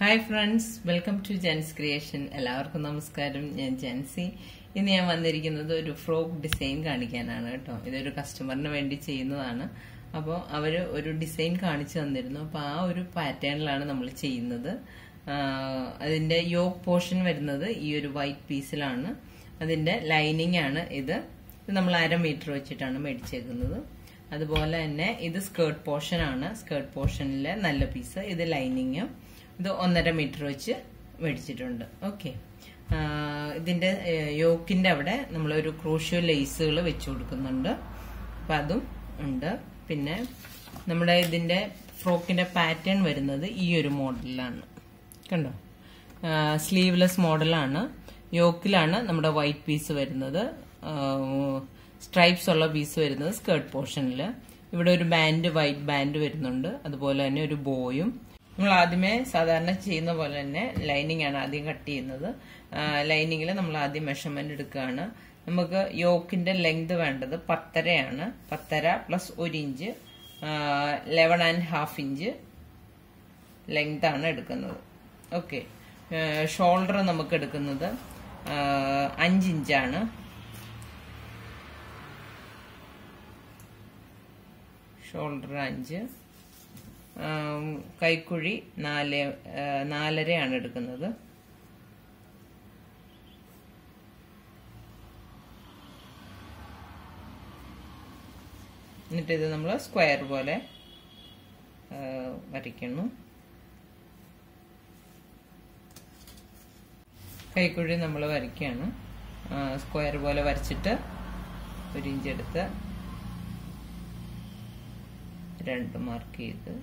hi friends welcome to Jen's creation എല്ലാവർക്കും നമസ്കാരം ഞാൻ ജെൻസി ഇന്ന് ഞാൻ വന്നിരിക്കുന്നത് ഒരു ഫ്രോക്ക് ഡിസൈൻ കാണിക്കാനാണ് കേട്ടോ ഇതൊരു കസ്റ്റമറിന് വേണ്ടി ചെയ്യുന്നതാണ് അപ്പോൾ അവർ ഒരു ഡിസൈൻ കാണിച്ചു തന്നിരുന്നു അപ്പോൾ ആ ഒരു പാറ്റേണിലാണ് നമ്മൾ ചെയ്യുന്നത് ആഹ് അതിന്റെ യോക്ക് പോർഷൻ വരുന്നത് ഈ ഒരു വൈറ്റ് പീസിലാണ് അതിന്റെ ലൈനിങ് ആണ് ഇത് ഇത് നമ്മൾ അര മീറ്റർ വെച്ചിട്ടാണ് മേടിച്ചേക്കുന്നത് അതുപോലെ തന്നെ ഇത് സ്കേർട്ട് പോർഷൻ ആണ് സ്കേർട്ട് പോർഷനിലെ നല്ല പീസ് ഇത് ലൈനിങ്ങും ഇത് ഒന്നര മീറ്റർ വെച്ച് മേടിച്ചിട്ടുണ്ട് ഓക്കെ ഇതിന്റെ യോക്കിന്റെ അവിടെ നമ്മൾ ഒരു ക്രോഷ്യോ ലേസുകൾ വെച്ചു കൊടുക്കുന്നുണ്ട് അപ്പൊ അതും ഉണ്ട് പിന്നെ നമ്മുടെ ഇതിന്റെ ഫ്രോക്കിന്റെ പാറ്റേൺ വരുന്നത് ഈ ഒരു മോഡലിലാണ് കണ്ടോ സ്ലീവ്ലെസ് മോഡലാണ് യോക്കിലാണ് നമ്മുടെ വൈറ്റ് പീസ് വരുന്നത് സ്ട്രൈപ്സ് ഉള്ള പീസ് വരുന്നത് സ്കേർട്ട് പോർഷനിൽ ഇവിടെ ഒരു ബാൻഡ് വൈറ്റ് ബാൻഡ് വരുന്നുണ്ട് അതുപോലെ തന്നെ ഒരു ബോയും നമ്മൾ ആദ്യമേ സാധാരണ ചെയ്യുന്ന പോലെ തന്നെ ലൈനിങ് ആണ് ആദ്യം കട്ട് ചെയ്യുന്നത് ലൈനിങ്ങിൽ നമ്മൾ ആദ്യം മെഷർമെന്റ് എടുക്കുകയാണ് നമുക്ക് യോക്കിന്റെ ലെങ്ത് വേണ്ടത് പത്തരയാണ് പത്തര പ്ലസ് ഒരു inch eleven and half inch length ആണ് എടുക്കുന്നത് ഓക്കെ ഷോൾഡർ നമുക്ക് എടുക്കുന്നത് അഞ്ച് ഇഞ്ചാണ് ഷോൾഡർ അഞ്ച് കൈക്കുഴി നാല് നാലരയാണ് എടുക്കുന്നത് എന്നിട്ട് ഇത് നമ്മൾ സ്ക്വയർ പോലെ വരയ്ക്കുന്നു കൈക്കുഴി നമ്മൾ വരയ്ക്കുകയാണ് സ്ക്വയർ പോലെ വരച്ചിട്ട് ഒരു ഇഞ്ച് എടുത്ത് രണ്ട് മാർക്ക് ചെയ്ത്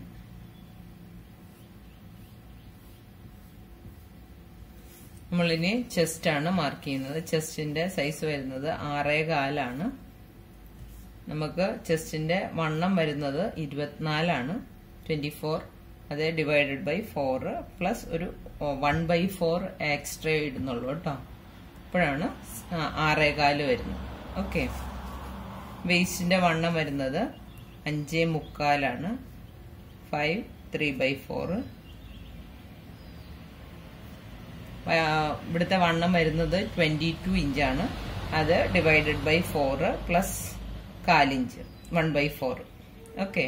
നമ്മളിനി ചെസ്റ്റ് ആണ് മാർക്ക് ചെയ്യുന്നത് ചെസ്റ്റിന്റെ സൈസ് വരുന്നത് ആറേ കാലാണ് നമുക്ക് ചെസ്റ്റിന്റെ വണ്ണം വരുന്നത് ഇരുപത്തിനാലാണ് ട്വന്റി ഫോർ അത് ഡിവൈഡഡ് ബൈ ഫോർ പ്ലസ് ഒരു വൺ ബൈ ഫോർ എക്സ്ട്രാ ഇടുന്നുള്ളൂ കേട്ടോ അപ്പോഴാണ് ആറേകാല് വരുന്നത് ഓക്കെ വേസ്റ്റിന്റെ വണ്ണം വരുന്നത് അഞ്ചേ മുക്കാലാണ് ഫൈവ് ത്രീ ബൈ ഫോർ ഇവിടുത്തെ വണ്ണം വരുന്നത് ട്വന്റി ടു ഇഞ്ചാണ് അത് ഡിവൈഡഡ് ബൈ ഫോർ പ്ലസ് കാലിഞ്ച് വൺ ബൈ ഫോർ ഓക്കെ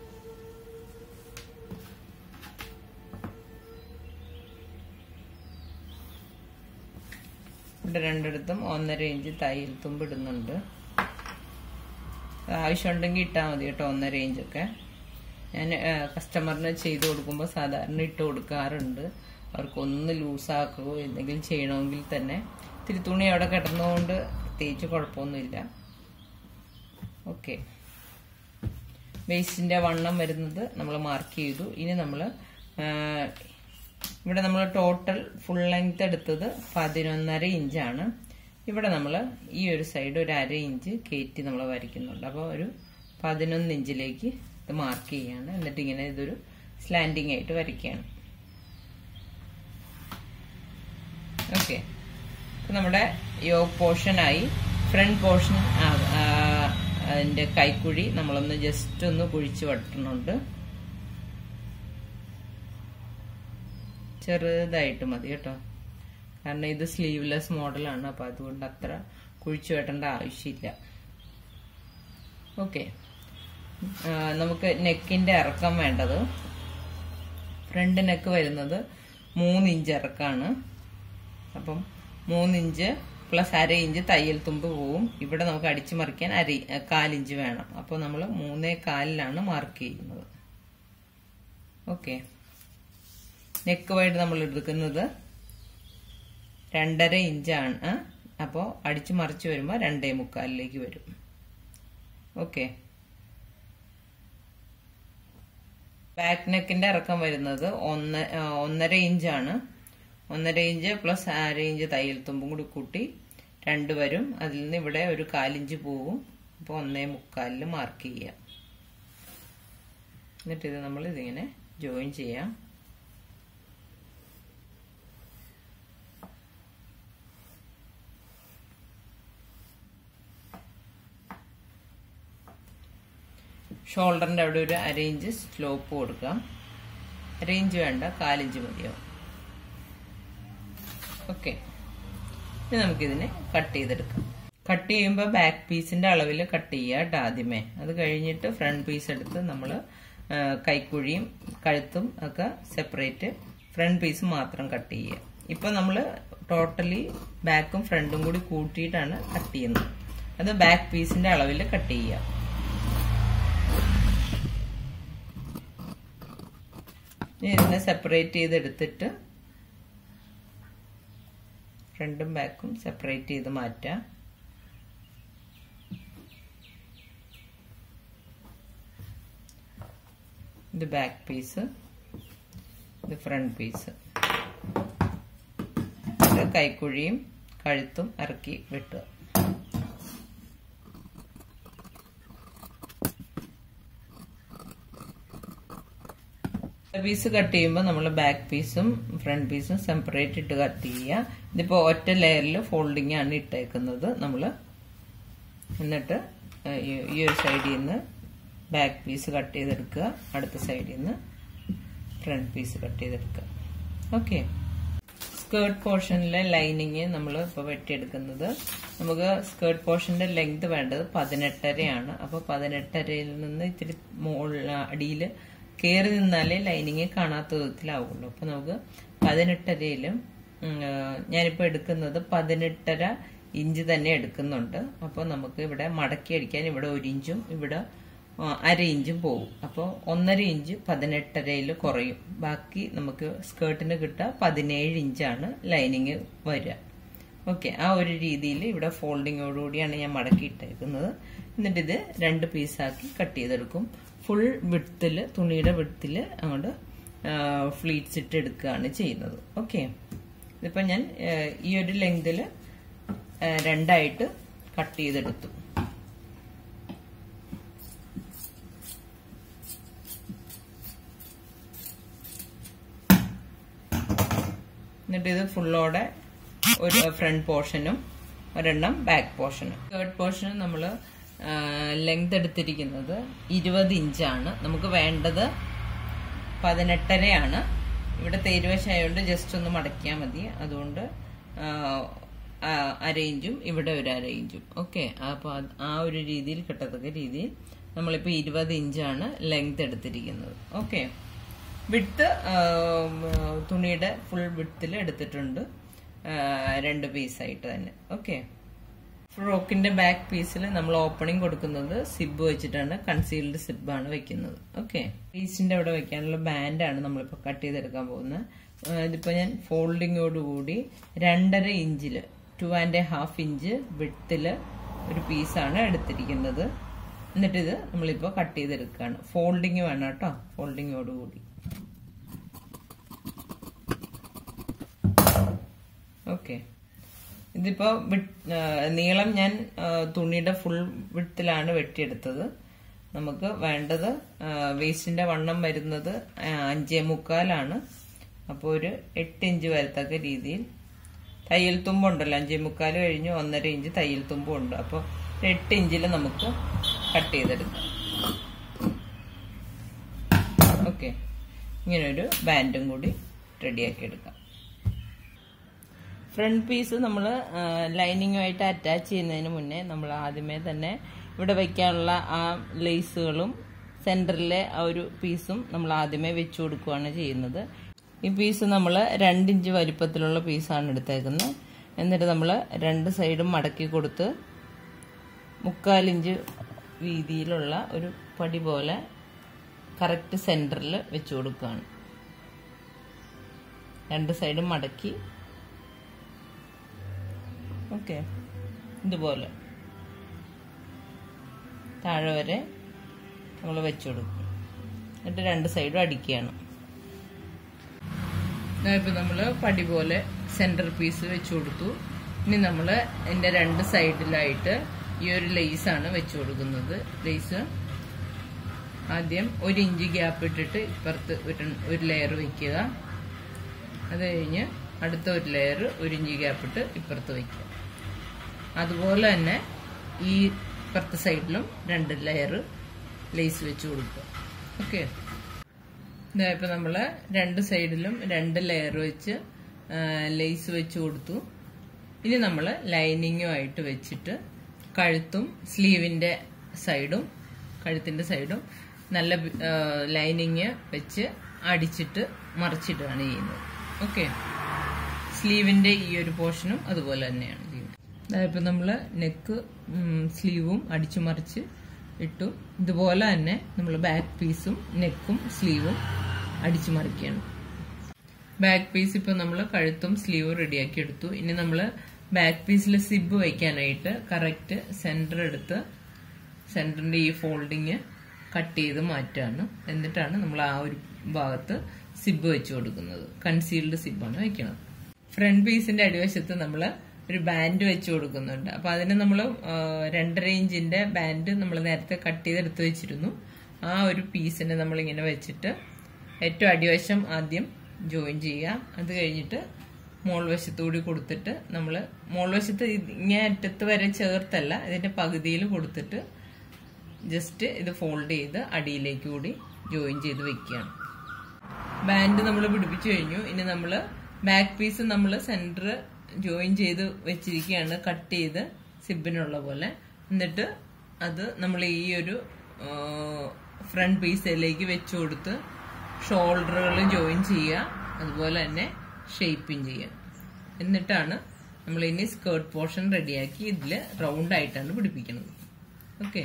ഇവിടെ രണ്ടിടത്തും ഒന്നര ഇഞ്ച് തയ്യൽ തുമ്പ് ഇടുന്നുണ്ട് ആവശ്യമുണ്ടെങ്കിൽ ഇട്ടാൽ മതി കേട്ടോ ഒന്നര ഇഞ്ചൊക്കെ ഞാൻ കസ്റ്റമറിന് ചെയ്തു കൊടുക്കുമ്പോൾ സാധാരണ ഇട്ട് കൊടുക്കാറുണ്ട് അവർക്കൊന്ന് ലൂസാക്കുകയോ എന്തെങ്കിലും ചെയ്യണമെങ്കിൽ തന്നെ ഇത്തിരി തുണി അവിടെ കിടന്നുകൊണ്ട് പ്രത്യേകിച്ച് കുഴപ്പമൊന്നുമില്ല ഓക്കെ വേസ്റ്റിന്റെ വണ്ണം വരുന്നത് നമ്മൾ മാർക്ക് ചെയ്തു ഇനി നമ്മൾ ഇവിടെ നമ്മൾ ടോട്ടൽ ഫുൾ ലെങ്ത് എടുത്തത് പതിനൊന്നര ഇഞ്ചാണ് ഇവിടെ നമ്മൾ ഈ ഒരു സൈഡ് ഒരു അര ഇഞ്ച് കയറ്റി നമ്മൾ വരയ്ക്കുന്നുണ്ട് അപ്പോൾ ഒരു പതിനൊന്ന് ഇഞ്ചിലേക്ക് ഇത് മാർക്ക് ചെയ്യാണ് എന്നിട്ട് ഇങ്ങനെ ഇതൊരു സ്ലാൻഡിങ് ആയിട്ട് വരയ്ക്കുകയാണ് ഓക്കെ നമ്മുടെ യോഗ് പോർഷനായി ഫ്രണ്ട് പോർഷൻ അതിന്റെ കൈക്കുഴി നമ്മളൊന്ന് ജസ്റ്റ് ഒന്ന് കുഴിച്ച് വട്ടണുണ്ട് ചെറുതായിട്ട് മതി കേട്ടോ കാരണം ഇത് സ്ലീവ്ലെസ് മോഡലാണ് അപ്പൊ അതുകൊണ്ട് അത്ര കുഴിച്ചു വെട്ടേണ്ട ആവശ്യമില്ല ഓക്കെ നമുക്ക് നെക്കിന്റെ ഇറക്കം വേണ്ടത് ഫ്രണ്ട് നെക്ക് വരുന്നത് മൂന്ന് ഇഞ്ച് ഇറക്കാണ് അപ്പം മൂന്നിഞ്ച് പ്ലസ് അര ഇഞ്ച് തയ്യൽ തുമ്പ് പോവും ഇവിടെ നമുക്ക് അടിച്ചു മറിക്കാൻ അര കാലിഞ്ച് വേണം അപ്പോൾ നമ്മൾ മൂന്നേ കാലിലാണ് മാർക്ക് ചെയ്യുന്നത് ഓക്കെ നെക്ക് വൈഡ് നമ്മൾ എടുക്കുന്നത് രണ്ടര ഇഞ്ചാണ് അപ്പോൾ അടിച്ചു മറിച്ച് വരുമ്പോൾ രണ്ടേ മുക്കാലിലേക്ക് വരും ഓക്കെ ബാക്ക് നെക്കിന്റെ ഇറക്കം വരുന്നത് ഒന്ന് ഒന്നര ഇഞ്ചാണ് ഒന്നര ഇഞ്ച് പ്ലസ് അര ഇഞ്ച് തയ്യൽ തുമ്പും കൂടി കൂട്ടി രണ്ട് വരും അതിൽ നിന്ന് ഇവിടെ ഒരു കാലിഞ്ച് പോവും അപ്പോൾ ഒന്നേ മുക്കാലിൽ മാർക്ക് ചെയ്യാം എന്നിട്ട് ഇത് നമ്മൾ ഇതിങ്ങനെ ജോയിൻ ചെയ്യാം ഷോൾഡറിന്റെ അവിടെ ഒരു അര ഇഞ്ച് സ്ലോപ്പ് കൊടുക്കാം അര ഇഞ്ച് വേണ്ട കാലിഞ്ച് മതിയാവും ഓക്കെ ഇനി നമുക്കിതിനെ കട്ട് ചെയ്തെടുക്കാം കട്ട് ചെയ്യുമ്പോൾ ബാക്ക് പീസിന്റെ അളവിൽ കട്ട് ചെയ്യുക കേട്ടോ ആദ്യമേ അത് കഴിഞ്ഞിട്ട് ഫ്രണ്ട് പീസ് എടുത്ത് നമ്മൾ കൈക്കുഴിയും കഴുത്തും ഒക്കെ സെപ്പറേറ്റ് ഫ്രണ്ട് പീസ് മാത്രം കട്ട് ചെയ്യുക ഇപ്പൊ നമ്മൾ ടോട്ടലി ബാക്കും ഫ്രണ്ടും കൂടി കൂട്ടിയിട്ടാണ് കട്ട് ചെയ്യുന്നത് അത് ബാക്ക് പീസിന്റെ അളവിൽ കട്ട് ചെയ്യുക ഇനി ഇതിനെ സെപ്പറേറ്റ് ചെയ്തെടുത്തിട്ട് ഫ്രണ്ടും ബാക്കും സെപ്പറേറ്റ് ചെയ്ത് മാറ്റാം ഇത് ബാക്ക് പീസ് ഇത് ഫ്രണ്ട് പീസ് ഇത് കൈക്കുഴിയും കഴുത്തും ഇറക്കി വെട്ടുക പീസ് കട്ട് ചെയ്യുമ്പോൾ നമ്മൾ ബാക്ക് പീസും ഫ്രണ്ട് പീസും സെപ്പറേറ്റ് ഇട്ട് കട്ട് ചെയ്യുക ഇതിപ്പോൾ ഒറ്റ ലെയറിൽ ഫോൾഡിംഗ് ആണ് ഇട്ടേക്കുന്നത് നമ്മൾ എന്നിട്ട് ഈ ഒരു സൈഡിൽ നിന്ന് ബാക്ക് പീസ് കട്ട് ചെയ്തെടുക്കുക അടുത്ത സൈഡിൽ നിന്ന് ഫ്രണ്ട് പീസ് കട്ട് ചെയ്തെടുക്കുക ഓക്കെ സ്കേർട്ട് പോർഷനിലെ ലൈനിങ് നമ്മൾ ഇപ്പോൾ വെട്ടിയെടുക്കുന്നത് നമുക്ക് സ്കേർട്ട് പോർഷന്റെ ലെങ്ത് വേണ്ടത് പതിനെട്ടരയാണ് അപ്പോൾ പതിനെട്ടരയിൽ നിന്ന് ഇത്തിരി മുകളിൽ അടിയിൽ കയറി നിന്നാലേ ലൈനിങ് കാണാത്ത വിധത്തിലാവുള്ളൂ അപ്പോൾ നമുക്ക് പതിനെട്ടരയിലും ഞാനിപ്പോൾ എടുക്കുന്നത് പതിനെട്ടര ഇഞ്ച് തന്നെ എടുക്കുന്നുണ്ട് അപ്പോൾ നമുക്ക് ഇവിടെ മടക്കി അടിക്കാൻ ഇവിടെ ഒരു ഇഞ്ചും ഇവിടെ അര ഇഞ്ചും പോകും അപ്പോൾ ഒന്നര ഇഞ്ച് പതിനെട്ടരയിൽ കുറയും ബാക്കി നമുക്ക് സ്കേർട്ടിന് കിട്ടുക പതിനേഴ് ഇഞ്ചാണ് ലൈനിങ് വരിക ഓക്കെ ആ ഒരു രീതിയിൽ ഇവിടെ ഫോൾഡിങ്ങോടുകൂടിയാണ് ഞാൻ മടക്കി ഇട്ടേക്കുന്നത് എന്നിട്ട് ഇത് രണ്ട് പീസാക്കി കട്ട് ചെയ്തെടുക്കും ഫുൾ വിടത്തിൽ തുണിയുടെ വിടത്തിൽ അങ്ങോട്ട് ഫ്ലീറ്റ്സ് ഇട്ട് എടുക്കുകയാണ് ചെയ്യുന്നത് ഓക്കെ ഇതിപ്പോൾ ഞാൻ ഈ ഒരു ലെങ്തിൽ രണ്ടായിട്ട് കട്ട് ചെയ്തെടുത്തു എന്നിട്ട് ഇത് ഫുള്ളോടെ ഒരു ഫ്രണ്ട് പോർഷനും ഒരെണ്ണം ബാക്ക് പോർഷനും തേർഡ് പോർഷനും നമ്മൾ ലെങ്ത് എടുത്തിരിക്കുന്നത് ഇരുപത് ഇഞ്ചാണ് നമുക്ക് വേണ്ടത് പതിനെട്ടരയാണ് ഇവിടെ തേരുവശായതുകൊണ്ട് ജസ്റ്റ് ഒന്ന് മടക്കിയാൽ മതി അതുകൊണ്ട് അര ഇഞ്ചും ഇവിടെ ഒരു അര ഇഞ്ചും ഓക്കെ അപ്പോൾ ആ ഒരു രീതിയിൽ കിട്ടത്തക്ക രീതിയിൽ നമ്മളിപ്പോൾ ഇരുപത് ഇഞ്ചാണ് ലെങ്ത് എടുത്തിരിക്കുന്നത് ഓക്കെ വിട്ട് തുണിയുടെ ഫുൾ വിട്ടിൽ എടുത്തിട്ടുണ്ട് രണ്ട് പീസായിട്ട് തന്നെ ഓക്കെ ഫ്രോക്കിന്റെ ബാക്ക് പീസിൽ നമ്മൾ ഓപ്പണിംഗ് കൊടുക്കുന്നത് സിബ് വെച്ചിട്ടാണ് കൺസീൽഡ് സിബാണ് വെക്കുന്നത് ഓക്കെ പീസിന്റെ അവിടെ വെക്കാനുള്ള ബാൻഡാണ് നമ്മളിപ്പോൾ കട്ട് ചെയ്തെടുക്കാൻ പോകുന്നത് ഇതിപ്പോൾ ഞാൻ ഫോൾഡിങ്ങോടുകൂടി രണ്ടര ഇഞ്ചില് ടു ആൻഡ് ഹാഫ് ഇഞ്ച് വിട്ടില് ഒരു പീസാണ് എടുത്തിരിക്കുന്നത് എന്നിട്ടിത് നമ്മളിപ്പോൾ കട്ട് ചെയ്തെടുക്കുകയാണ് ഫോൾഡിങ് വേണം കേട്ടോ ഫോൾഡിങ്ങോടുകൂടി ഓക്കെ ഇതിപ്പോ നീളം ഞാൻ തുണിയുടെ ഫുൾ വിട്ടിലാണ് വെട്ടിയെടുത്തത് നമുക്ക് വേണ്ടത് വേസ്റ്റിന്റെ വണ്ണം വരുന്നത് അഞ്ചേ മുക്കാലാണ് അപ്പോൾ ഒരു എട്ട് ഇഞ്ച് വരത്തക്ക രീതിയിൽ തയ്യൽ തുമ്പുണ്ടല്ലോ അഞ്ചേ മുക്കാൽ കഴിഞ്ഞ് ഒന്നര ഇഞ്ച് തയ്യൽ തുമ്പും ഉണ്ട് അപ്പോൾ എട്ട് ഇഞ്ചിൽ നമുക്ക് കട്ട് ചെയ്തെടുക്കാം ഓക്കെ ഇങ്ങനെ ഒരു ബാൻഡും കൂടി റെഡിയാക്കി എടുക്കാം ഫ്രണ്ട് പീസ് നമ്മൾ ലൈനിങ്ങുമായിട്ട് അറ്റാച്ച് ചെയ്യുന്നതിന് മുന്നേ നമ്മൾ ആദ്യമേ തന്നെ ഇവിടെ വയ്ക്കാനുള്ള ആ ലേസുകളും സെൻറ്ററിലെ ആ ഒരു പീസും നമ്മൾ ആദ്യമേ വെച്ചു കൊടുക്കുകയാണ് ചെയ്യുന്നത് ഈ പീസ് നമ്മൾ രണ്ടിഞ്ച് വലിപ്പത്തിലുള്ള പീസാണ് എടുത്തേക്കുന്നത് എന്നിട്ട് നമ്മൾ രണ്ട് സൈഡും മടക്കി കൊടുത്ത് മുക്കാലിഞ്ച് വീതിയിലുള്ള ഒരു പടി പോലെ കറക്റ്റ് സെൻറ്ററിൽ വെച്ചു കൊടുക്കുകയാണ് രണ്ട് സൈഡും മടക്കി ഓക്കെ ഇതുപോലെ താഴെ വരെ നമ്മൾ വെച്ചു കൊടുക്കും എന്നിട്ട് രണ്ട് സൈഡും അടിക്കുകയാണ് ഇപ്പം നമ്മൾ പടി പോലെ സെൻറ്റർ പീസ് വെച്ചു കൊടുത്തു ഇനി നമ്മൾ എൻ്റെ രണ്ട് സൈഡിലായിട്ട് ഈ ഒരു ലേസാണ് വെച്ചു കൊടുക്കുന്നത് ലേസ് ആദ്യം ഒരു ഇഞ്ച് ഗ്യാപ്പ് ഇട്ടിട്ട് ഇപ്പുറത്ത് ഒരു ഒരു ലെയർ വെക്കുക അത് കഴിഞ്ഞ് അടുത്ത ഒരു ലെയർ ഒരു ഇഞ്ച് ഗ്യാപ്പ് ഇട്ട് ഇപ്പുറത്ത് വയ്ക്കുക അതുപോലെ തന്നെ ഈ ഇപ്പുറത്തെ സൈഡിലും രണ്ട് ലെയർ ലേസ് വെച്ച് കൊടുക്കുക ഓക്കെ ഇതായപ്പോൾ നമ്മൾ രണ്ട് സൈഡിലും രണ്ട് ലെയർ വെച്ച് ലേസ് വെച്ച് കൊടുത്തു ഇനി നമ്മൾ ലൈനിങ്ങുമായിട്ട് വെച്ചിട്ട് കഴുത്തും സ്ലീവിന്റെ സൈഡും കഴുത്തിന്റെ സൈഡും നല്ല ലൈനിങ് വെച്ച് അടിച്ചിട്ട് മറിച്ചിട്ടാണ് ചെയ്യുന്നത് ഓക്കെ സ്ലീവിന്റെ ഈ ഒരു പോർഷനും അതുപോലെ തന്നെയാണ് ചെയ്യുന്നത് അതായത് നമ്മൾ നെക്ക് സ്ലീവും അടിച്ചു മറിച്ച് ഇട്ടു ഇതുപോലെ തന്നെ നമ്മൾ ബാക്ക് പീസും നെക്കും സ്ലീവും അടിച്ചു മറിക്കുകയാണ് ബാക്ക് പീസ് ഇപ്പൊ നമ്മൾ കഴുത്തും സ്ലീവും റെഡിയാക്കി എടുത്തു ഇനി നമ്മൾ ബാക്ക് പീസിൽ സിബ് വയ്ക്കാനായിട്ട് കറക്റ്റ് സെന്റർ എടുത്ത് സെന്ററിന്റെ ഈ ഫോൾഡിങ് കട്ട് ചെയ്ത് മാറ്റാണ് എന്നിട്ടാണ് നമ്മൾ ആ ഒരു ഭാഗത്ത് സിബ് വെച്ച് കൊടുക്കുന്നത് കൺസീൽഡ് സിബാണ് വെക്കുന്നത് ഫ്രണ്ട് പീസിന്റെ അടിവശത്ത് നമ്മൾ ഒരു ബാൻഡ് വെച്ച് കൊടുക്കുന്നുണ്ട് അപ്പൊ അതിന് നമ്മൾ രണ്ടര ഇഞ്ചിന്റെ ബാൻഡ് നമ്മൾ നേരത്തെ കട്ട് ചെയ്തെടുത്ത് വെച്ചിരുന്നു ആ ഒരു പീസിനെ നമ്മൾ ഇങ്ങനെ വെച്ചിട്ട് ഏറ്റവും അടിവശം ആദ്യം ജോയിൻ ചെയ്യുക അത് കഴിഞ്ഞിട്ട് മോൾ വശത്തുകൂടി കൊടുത്തിട്ട് നമ്മൾ മോൾ വശത്ത് ഇങ്ങനെ അറ്റത്ത് വരെ ചേർത്തല്ല ഇതിന്റെ പകുതിയിൽ കൊടുത്തിട്ട് ജസ്റ്റ് ഇത് ഫോൾഡ് ചെയ്ത് അടിയിലേക്ക് കൂടി ജോയിൻ ചെയ്ത് വെക്കുകയാണ് ബാൻഡ് നമ്മൾ പിടിപ്പിച്ചു കഴിഞ്ഞു ഇനി നമ്മൾ ബാക്ക് പീസ് നമ്മൾ സെന്റർ ജോയിൻ ചെയ്ത് വെച്ചിരിക്കുകയാണ് കട്ട് ചെയ്ത് സിബിനുള്ള പോലെ എന്നിട്ട് അത് നമ്മൾ ഈ ഒരു ഫ്രണ്ട് പീസിലേക്ക് വെച്ചു കൊടുത്ത് ഷോൾഡറുകൾ ജോയിൻ ചെയ്യുക അതുപോലെ തന്നെ ഷേപ്പിങ് ചെയ്യുക എന്നിട്ടാണ് നമ്മൾ ഇനി സ്കേർട്ട് പോർഷൻ റെഡിയാക്കി ഇതിൽ റൗണ്ട് ആയിട്ടാണ് പിടിപ്പിക്കുന്നത് ഓക്കെ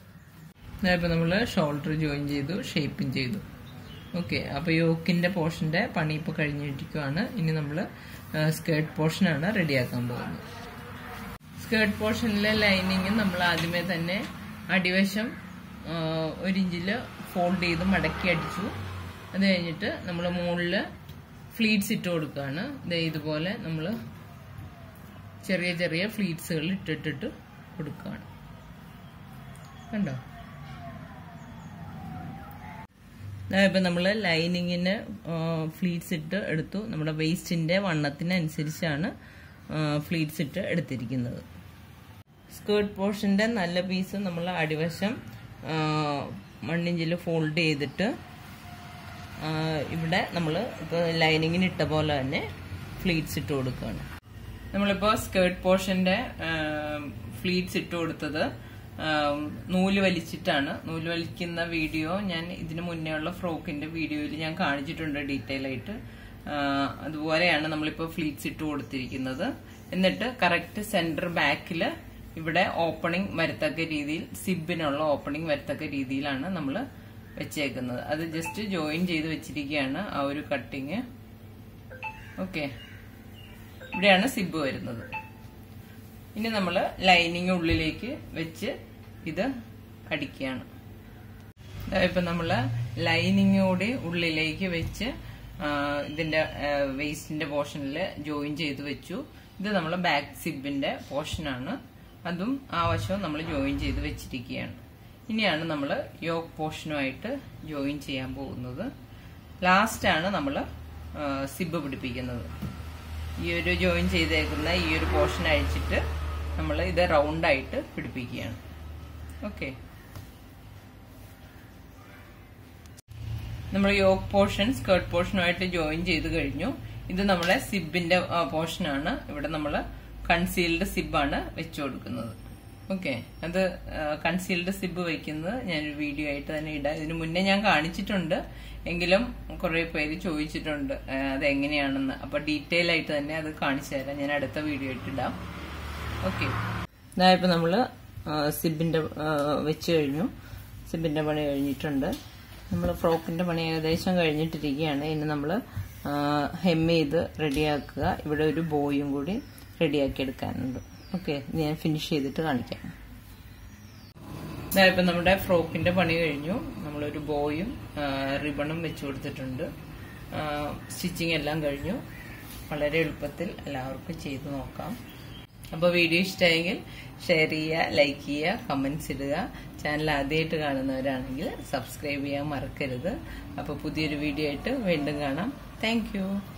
ഇപ്പൊ നമ്മൾ ഷോൾഡർ ജോയിൻ ചെയ്തു ഷേപ്പിംഗ് ചെയ്തു ഓക്കെ അപ്പൊ യോക്കിന്റെ പോർഷന്റെ പണി ഇപ്പൊ കഴിഞ്ഞിരിക്കുവാണ് ഇനി നമ്മൾ സ്കേർട്ട് പോർഷനാണ് റെഡിയാക്കാൻ പോകുന്നത് സ്കേർട്ട് പോർഷനിലെ ലൈനിങ് നമ്മൾ ആദ്യമേ തന്നെ അടിവശം ഒരു ഇഞ്ചിൽ ഫോൾഡ് ചെയ്ത് മടക്കി അടിച്ചു അത് കഴിഞ്ഞിട്ട് നമ്മൾ മുകളിൽ ഫ്ലീറ്റ്സ് ഇട്ട് കൊടുക്കുകയാണ് ഇതുപോലെ നമ്മൾ ചെറിയ ചെറിയ ഫ്ലീറ്റ്സുകൾ ഇട്ടിട്ടിട്ട് കൊടുക്കുകയാണ് കണ്ടോ ഇപ്പം നമ്മൾ ലൈനിങ്ങിന് ഫ്ലീറ്റ്സ് ഇട്ട് എടുത്തു നമ്മുടെ വേസ്റ്റിന്റെ വണ്ണത്തിനനുസരിച്ചാണ് ഫ്ലീറ്റ്സ് ഇട്ട് എടുത്തിരിക്കുന്നത് സ്കേർട്ട് പോർഷന്റെ നല്ല പീസ് നമ്മൾ അടിവശം മണ്ണിഞ്ചിൽ ഫോൾഡ് ചെയ്തിട്ട് ഇവിടെ നമ്മൾ ഇപ്പോൾ ലൈനിങ്ങിന് ഇട്ട പോലെ തന്നെ ഫ്ലീറ്റ്സ് ഇട്ട് കൊടുക്കുകയാണ് നമ്മളിപ്പോൾ സ്കേർട്ട് പോർഷന്റെ ഫ്ലീറ്റ്സ് ഇട്ട് കൊടുത്തത് നൂല് വലിച്ചിട്ടാണ് നൂല് വലിക്കുന്ന വീഡിയോ ഞാൻ ഇതിനു മുന്നേ ഉള്ള ഫ്രോക്കിന്റെ വീഡിയോയിൽ ഞാൻ കാണിച്ചിട്ടുണ്ട് ഡീറ്റെയിൽ ആയിട്ട് അതുപോലെയാണ് നമ്മളിപ്പോൾ ഫ്ലീറ്റ്സ് ഇട്ട് കൊടുത്തിരിക്കുന്നത് എന്നിട്ട് കറക്റ്റ് സെന്റർ ബാക്കിൽ ഇവിടെ ഓപ്പണിംഗ് വരത്തക്ക രീതിയിൽ സിബിനുള്ള ഓപ്പണിംഗ് വരത്തക്ക രീതിയിലാണ് നമ്മൾ വെച്ചേക്കുന്നത് അത് ജസ്റ്റ് ജോയിൻ ചെയ്ത് വെച്ചിരിക്കുകയാണ് ആ ഒരു കട്ടിങ് ഓക്കെ ഇവിടെയാണ് സിബ് വരുന്നത് ഇനി നമ്മൾ ലൈനിങ് ഉള്ളിലേക്ക് വെച്ച് ഇത് അടിക്കുകയാണ് ഇപ്പൊ നമ്മൾ ലൈനിങ് കൂടി ഉള്ളിലേക്ക് വെച്ച് ഇതിന്റെ വേസ്റ്റിന്റെ പോർഷനിൽ ജോയിൻ ചെയ്ത് വെച്ചു ഇത് നമ്മൾ ബാക്ക് സിബിന്റെ പോർഷനാണ് അതും ആ വശവും നമ്മൾ ജോയിൻ ചെയ്ത് വെച്ചിരിക്കുകയാണ് ഇനിയാണ് നമ്മൾ യോക്ക് പോർഷനുമായിട്ട് ജോയിൻ ചെയ്യാൻ പോകുന്നത് ലാസ്റ്റ് ആണ് നമ്മൾ സിബ് പിടിപ്പിക്കുന്നത് ഈ ഒരു ജോയിൻ ചെയ്തേക്കുന്ന ഈ ഒരു പോർഷൻ അഴിച്ചിട്ട് നമ്മൾ ഇത് റൗണ്ട് ആയിട്ട് പിടിപ്പിക്കുകയാണ് ഓക്കെ നമ്മൾ യോക്ക് പോർഷൻ സ്കേർട്ട് പോർഷനുമായിട്ട് ജോയിൻ ചെയ്ത് കഴിഞ്ഞു ഇത് നമ്മളെ സിബിന്റെ പോർഷനാണ് ഇവിടെ നമ്മൾ കൺസീൽഡ് സിബാണ് വെച്ചു കൊടുക്കുന്നത് ഓക്കെ അത് കൺസീൽഡ് സിബ് വയ്ക്കുന്നത് ഞാനൊരു വീഡിയോ ആയിട്ട് തന്നെ ഇടാം ഇതിനു മുന്നേ ഞാൻ കാണിച്ചിട്ടുണ്ട് എങ്കിലും കുറെ പേര് ചോദിച്ചിട്ടുണ്ട് അത് എങ്ങനെയാണെന്ന് അപ്പൊ ഡീറ്റെയിൽ ആയിട്ട് തന്നെ അത് കാണിച്ചു തരാം ഞാൻ അടുത്ത വീഡിയോ ആയിട്ട് ഇടാം ഓക്കെ ഇതായപ്പോ നമ്മള് സിബിന്റെ വെച്ച് കഴിഞ്ഞു സിബിന്റെ പണി കഴിഞ്ഞിട്ടുണ്ട് നമ്മൾ ഫ്രോക്കിന്റെ പണി ഏകദേശം കഴിഞ്ഞിട്ടിരിക്കുകയാണ് ഇനി നമ്മൾ ഹെം ചെയ്ത് റെഡിയാക്കുക ഇവിടെ ഒരു ബോയും കൂടി റെഡിയാക്കി എടുക്കാനുണ്ട് ഓക്കെ ഞാൻ ഫിനിഷ് ചെയ്തിട്ട് കാണിക്കാം ഇതായപ്പോ നമ്മുടെ ഫ്രോക്കിന്റെ പണി കഴിഞ്ഞു നമ്മളൊരു ബോയും റിബണും വെച്ചു കൊടുത്തിട്ടുണ്ട് സ്റ്റിച്ചിങ് എല്ലാം കഴിഞ്ഞു വളരെ എളുപ്പത്തിൽ എല്ലാവർക്കും ചെയ്തു നോക്കാം അപ്പോൾ വീഡിയോ ഇഷ്ടമായെങ്കിൽ ഷെയർ ചെയ്യുക ലൈക്ക് ചെയ്യുക കമന്റ്സ് ഇടുക ചാനൽ ആദ്യമായിട്ട് കാണുന്നവരാണെങ്കിൽ സബ്സ്ക്രൈബ് ചെയ്യാൻ മറക്കരുത് അപ്പോൾ പുതിയൊരു വീഡിയോ ആയിട്ട് വീണ്ടും കാണാം താങ്ക്